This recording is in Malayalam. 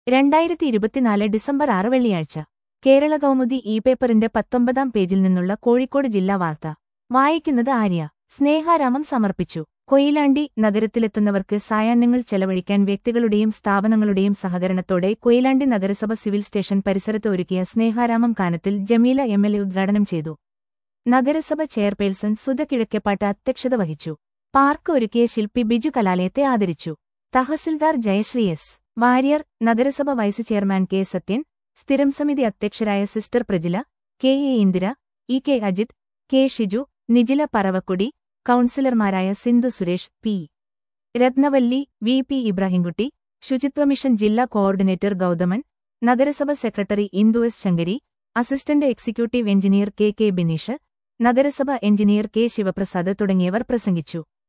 രണ്ടായിരത്തി ഇരുപത്തിനാല് ഡിസംബർ ആറ് വെള്ളിയാഴ്ച കേരള കൗമുദി ഇ പേപ്പറിന്റെ പത്തൊമ്പതാം പേജിൽ നിന്നുള്ള കോഴിക്കോട് ജില്ലാ വാർത്ത വായിക്കുന്നത് ആര്യ സ്നേഹാരാമം സമർപ്പിച്ചു കൊയിലാണ്ടി നഗരത്തിലെത്തുന്നവർക്ക് സായാഹ്നങ്ങൾ ചെലവഴിക്കാൻ വ്യക്തികളുടെയും സ്ഥാപനങ്ങളുടെയും സഹകരണത്തോടെ കൊയിലാണ്ടി നഗരസഭ സിവിൽ സ്റ്റേഷൻ പരിസരത്ത് ഒരുക്കിയ Sneharamam Kanathil Jameela M L A ഉദ്ഘാടനം ചെയ്തു നഗരസഭ ചെയർപേഴ്സൺ സുധ കിഴക്കെപ്പാട്ട് അധ്യക്ഷത വഹിച്ചു പാർക്ക് ഒരുക്കിയ ശില്പി ബിജു കലാലയത്തെ ആദരിച്ചു തഹസിൽദാർ ജയശ്രീ എസ് വാര്യർ നഗരസഭ വൈസ് ചെയർമാൻ കെ സത്യൻ സ്ഥിരം സമിതി അധ്യക്ഷരായ sister Prajila K A Indira E K Ajith K Shiju Nijila Paravakkudi കൌൺസിലർമാരായ Sindhu Suresh P Ratnavalli V P Ibrahimkutty ശുചിത്വ മിഷൻ ജില്ലാ കോർഡിനേറ്റർ ഗൗതമൻ നഗരസഭ secretary Indu S Sankari assistant executive engineer K K Bineesh നഗരസഭ എഞ്ചിനീയർ കെ ശിവപ്രസാദ് തുടങ്ങിയവർ പ്രസംഗിച്ചു